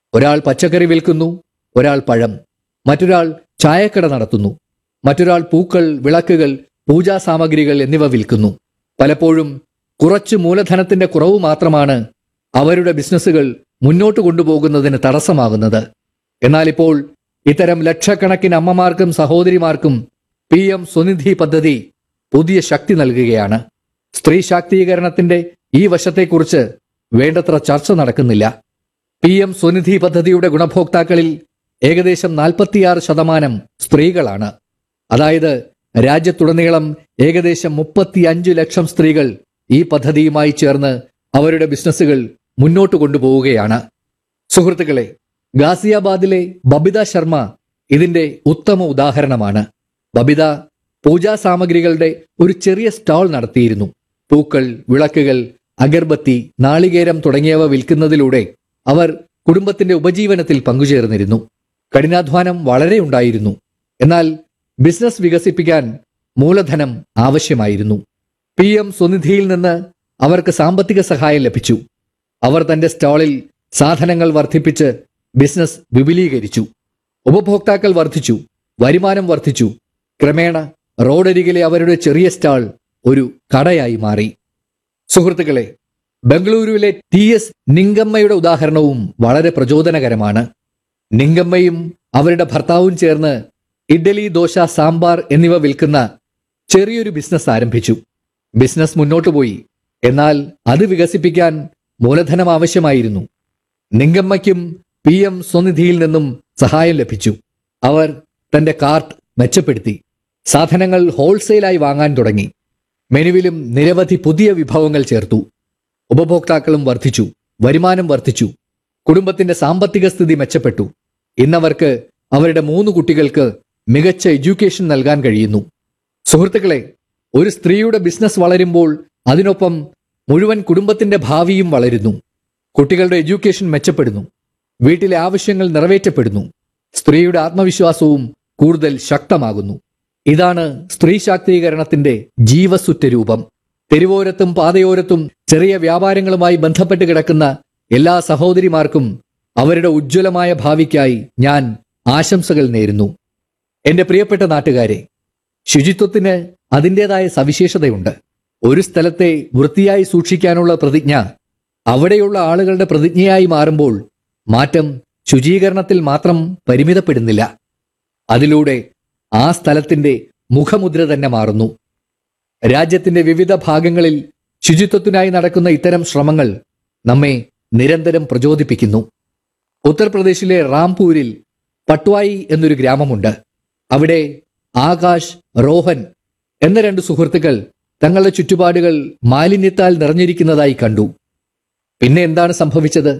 ഒരാൾ പച്ചക്കറി വിൽക്കുന്നു ഒരാൾ പഴം മറ്റൊരാൾ ചായക്കട നടത്തുന്നു മറ്റൊരാൾ പൂക്കൾ വിളക്കുകൾ പൂജാ സാമഗ്രികൾ എന്നിവ വിൽക്കുന്നു പലപ്പോഴും കുറച്ച് മൂലധനത്തിന്റെ കുറവ് മാത്രമാണ് അവരുടെ ബിസിനസ്സുകൾ മുന്നോട്ട് കൊണ്ടുപോകുന്നതിന് തടസ്സമാകുന്നത് എന്നാൽ ഇപ്പോൾ ഇത്തരം ലക്ഷക്കണക്കിന് അമ്മമാർക്കും സഹോദരിമാർക്കും പി എം സ്വനിധി പദ്ധതി പുതിയ ശക്തി നൽകുകയാണ് സ്ത്രീ ശാക്തീകരണത്തിന്റെ ഈ വശത്തെക്കുറിച്ച് വേണ്ടത്ര ചർച്ച നടക്കുന്നില്ല പി എം സ്വനിധി പദ്ധതിയുടെ ഗുണഭോക്താക്കളിൽ ഏകദേശം നാൽപ്പത്തിയാറ് ശതമാനം സ്ത്രീകളാണ് അതായത് രാജ്യത്തുടനീളം ഏകദേശം മുപ്പത്തിയഞ്ച് ലക്ഷം സ്ത്രീകൾ ഈ പദ്ധതിയുമായി ചേർന്ന് അവരുടെ ബിസിനസ്സുകൾ മുന്നോട്ട് കൊണ്ടുപോവുകയാണ് സുഹൃത്തുക്കളെ ഗാസിയാബാദിലെ ബബിത ശർമ്മ ഇതിന്റെ ഉത്തമ ഉദാഹരണമാണ് ബബിത പൂജാ സാമഗ്രികളുടെ ഒരു ചെറിയ സ്റ്റാൾ നടത്തിയിരുന്നു പൂക്കൾ വിളക്കുകൾ അഗർബത്തി നാളികേരം തുടങ്ങിയവ വിൽക്കുന്നതിലൂടെ അവർ കുടുംബത്തിന്റെ ഉപജീവനത്തിൽ പങ്കുചേർന്നിരുന്നു കഠിനാധ്വാനം വളരെ ഉണ്ടായിരുന്നു എന്നാൽ ബിസിനസ് വികസിപ്പിക്കാൻ മൂലധനം ആവശ്യമായിരുന്നു പി എം സ്വനിധിയിൽ നിന്ന് അവർക്ക് സാമ്പത്തിക സഹായം ലഭിച്ചു അവർ തന്റെ സ്റ്റാളിൽ സാധനങ്ങൾ വർദ്ധിപ്പിച്ച് ബിസിനസ് വിപുലീകരിച്ചു ഉപഭോക്താക്കൾ വർദ്ധിച്ചു വരുമാനം വർദ്ധിച്ചു ക്രമേണ റോഡരികിലെ അവരുടെ ചെറിയ സ്റ്റാൾ ഒരു കടയായി മാറി സുഹൃത്തുക്കളെ ബംഗളൂരുവിലെ ടി എസ് നിങ്കമ്മയുടെ ഉദാഹരണവും വളരെ പ്രചോദനകരമാണ് നിങ്കമ്മയും അവരുടെ ഭർത്താവും ചേർന്ന് ഇഡ്ഡലി ദോശ സാമ്പാർ എന്നിവ വിൽക്കുന്ന ചെറിയൊരു ബിസിനസ് ആരംഭിച്ചു ബിസിനസ് മുന്നോട്ടു പോയി എന്നാൽ അത് വികസിപ്പിക്കാൻ മൂലധനം ആവശ്യമായിരുന്നു നിങ്കമ്മയ്ക്കും പി എം സ്വനിധിയിൽ നിന്നും സഹായം ലഭിച്ചു അവർ തന്റെ കാർട്ട് മെച്ചപ്പെടുത്തി സാധനങ്ങൾ ഹോൾസെയിലായി വാങ്ങാൻ തുടങ്ങി മെനുവിലും നിരവധി പുതിയ വിഭവങ്ങൾ ചേർത്തു ഉപഭോക്താക്കളും വർദ്ധിച്ചു വരുമാനം വർദ്ധിച്ചു കുടുംബത്തിന്റെ സാമ്പത്തിക സ്ഥിതി മെച്ചപ്പെട്ടു ഇന്നവർക്ക് അവരുടെ മൂന്ന് കുട്ടികൾക്ക് മികച്ച എഡ്യൂക്കേഷൻ നൽകാൻ കഴിയുന്നു സുഹൃത്തുക്കളെ ഒരു സ്ത്രീയുടെ ബിസിനസ് വളരുമ്പോൾ അതിനൊപ്പം മുഴുവൻ കുടുംബത്തിന്റെ ഭാവിയും വളരുന്നു കുട്ടികളുടെ എഡ്യൂക്കേഷൻ മെച്ചപ്പെടുന്നു വീട്ടിലെ ആവശ്യങ്ങൾ നിറവേറ്റപ്പെടുന്നു സ്ത്രീയുടെ ആത്മവിശ്വാസവും കൂടുതൽ ശക്തമാകുന്നു ഇതാണ് സ്ത്രീ ശാക്തീകരണത്തിന്റെ ജീവസുറ്റ രൂപം തെരുവോരത്തും പാതയോരത്തും ചെറിയ വ്യാപാരങ്ങളുമായി ബന്ധപ്പെട്ട് കിടക്കുന്ന എല്ലാ സഹോദരിമാർക്കും അവരുടെ ഉജ്ജ്വലമായ ഭാവിക്കായി ഞാൻ ആശംസകൾ നേരുന്നു എന്റെ പ്രിയപ്പെട്ട നാട്ടുകാരെ ശുചിത്വത്തിന് അതിൻ്റെതായ സവിശേഷതയുണ്ട് ഒരു സ്ഥലത്തെ വൃത്തിയായി സൂക്ഷിക്കാനുള്ള പ്രതിജ്ഞ അവിടെയുള്ള ആളുകളുടെ പ്രതിജ്ഞയായി മാറുമ്പോൾ മാറ്റം ശുചീകരണത്തിൽ മാത്രം പരിമിതപ്പെടുന്നില്ല അതിലൂടെ ആ സ്ഥലത്തിന്റെ മുഖമുദ്ര തന്നെ മാറുന്നു രാജ്യത്തിന്റെ വിവിധ ഭാഗങ്ങളിൽ ശുചിത്വത്തിനായി നടക്കുന്ന ഇത്തരം ശ്രമങ്ങൾ നമ്മെ നിരന്തരം പ്രചോദിപ്പിക്കുന്നു ഉത്തർപ്രദേശിലെ റാംപൂരിൽ പട്വായി എന്നൊരു ഗ്രാമമുണ്ട് അവിടെ ആകാശ് റോഹൻ എന്ന രണ്ട് സുഹൃത്തുക്കൾ തങ്ങളുടെ ചുറ്റുപാടുകൾ മാലിന്യത്താൽ നിറഞ്ഞിരിക്കുന്നതായി കണ്ടു പിന്നെ എന്താണ് സംഭവിച്ചത്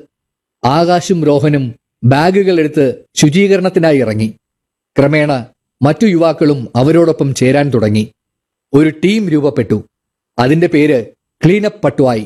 ആകാശും രോഹനും ബാഗുകൾ എടുത്ത് ശുചീകരണത്തിനായി ഇറങ്ങി ക്രമേണ മറ്റു യുവാക്കളും അവരോടൊപ്പം ചേരാൻ തുടങ്ങി ഒരു ടീം രൂപപ്പെട്ടു അതിന്റെ പേര് ക്ലീനപ്പ് പട്വായി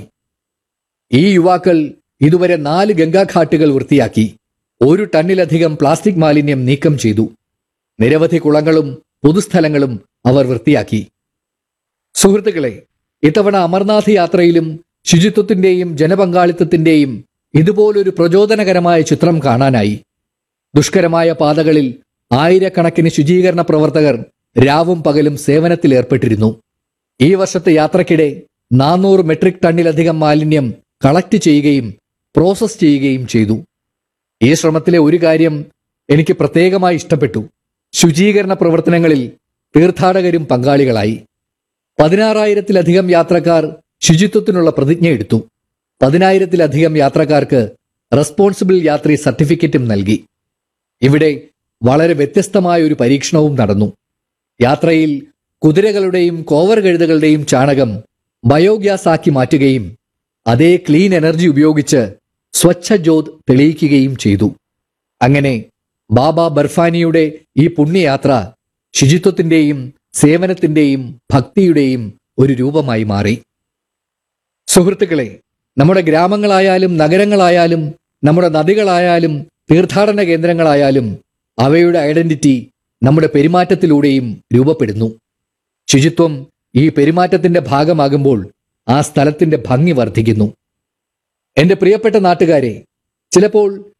ഈ യുവാക്കൾ ഇതുവരെ നാല് ഗംഗാഘാട്ടുകൾ വൃത്തിയാക്കി ഒരു ടണ്ണിലധികം പ്ലാസ്റ്റിക് മാലിന്യം നീക്കം ചെയ്തു നിരവധി കുളങ്ങളും പൊതുസ്ഥലങ്ങളും അവർ വൃത്തിയാക്കി സുഹൃത്തുക്കളെ ഇത്തവണ അമർനാഥ് യാത്രയിലും ശുചിത്വത്തിന്റെയും ജനപങ്കാളിത്തത്തിന്റെയും ഇതുപോലൊരു പ്രചോദനകരമായ ചിത്രം കാണാനായി ദുഷ്കരമായ പാതകളിൽ ആയിരക്കണക്കിന് ശുചീകരണ പ്രവർത്തകർ രാവും പകലും സേവനത്തിൽ ഏർപ്പെട്ടിരുന്നു ഈ വർഷത്തെ യാത്രക്കിടെ നാനൂറ് മെട്രിക് ടണ്ണിലധികം മാലിന്യം കളക്ട് ചെയ്യുകയും പ്രോസസ് ചെയ്യുകയും ചെയ്തു ഈ ശ്രമത്തിലെ ഒരു കാര്യം എനിക്ക് പ്രത്യേകമായി ഇഷ്ടപ്പെട്ടു ശുചീകരണ പ്രവർത്തനങ്ങളിൽ തീർത്ഥാടകരും പങ്കാളികളായി പതിനാറായിരത്തിലധികം യാത്രക്കാർ ശുചിത്വത്തിനുള്ള പ്രതിജ്ഞ എടുത്തു പതിനായിരത്തിലധികം യാത്രക്കാർക്ക് റെസ്പോൺസിബിൾ യാത്രി സർട്ടിഫിക്കറ്റും നൽകി ഇവിടെ വളരെ വ്യത്യസ്തമായ ഒരു പരീക്ഷണവും നടന്നു യാത്രയിൽ കുതിരകളുടെയും കോവർ കഴുതകളുടെയും ചാണകം ബയോഗ്യാസ് ആക്കി മാറ്റുകയും അതേ ക്ലീൻ എനർജി ഉപയോഗിച്ച് സ്വച്ഛ ജ്യോത് തെളിയിക്കുകയും ചെയ്തു അങ്ങനെ ബാബ ബർഫാനിയുടെ ഈ പുണ്യയാത്ര ശുചിത്വത്തിന്റെയും സേവനത്തിന്റെയും ഭക്തിയുടെയും ഒരു രൂപമായി മാറി സുഹൃത്തുക്കളെ നമ്മുടെ ഗ്രാമങ്ങളായാലും നഗരങ്ങളായാലും നമ്മുടെ നദികളായാലും തീർത്ഥാടന കേന്ദ്രങ്ങളായാലും അവയുടെ ഐഡന്റിറ്റി നമ്മുടെ പെരുമാറ്റത്തിലൂടെയും രൂപപ്പെടുന്നു ശുചിത്വം ഈ പെരുമാറ്റത്തിന്റെ ഭാഗമാകുമ്പോൾ ആ സ്ഥലത്തിന്റെ ഭംഗി വർദ്ധിക്കുന്നു എന്റെ പ്രിയപ്പെട്ട നാട്ടുകാരെ ചിലപ്പോൾ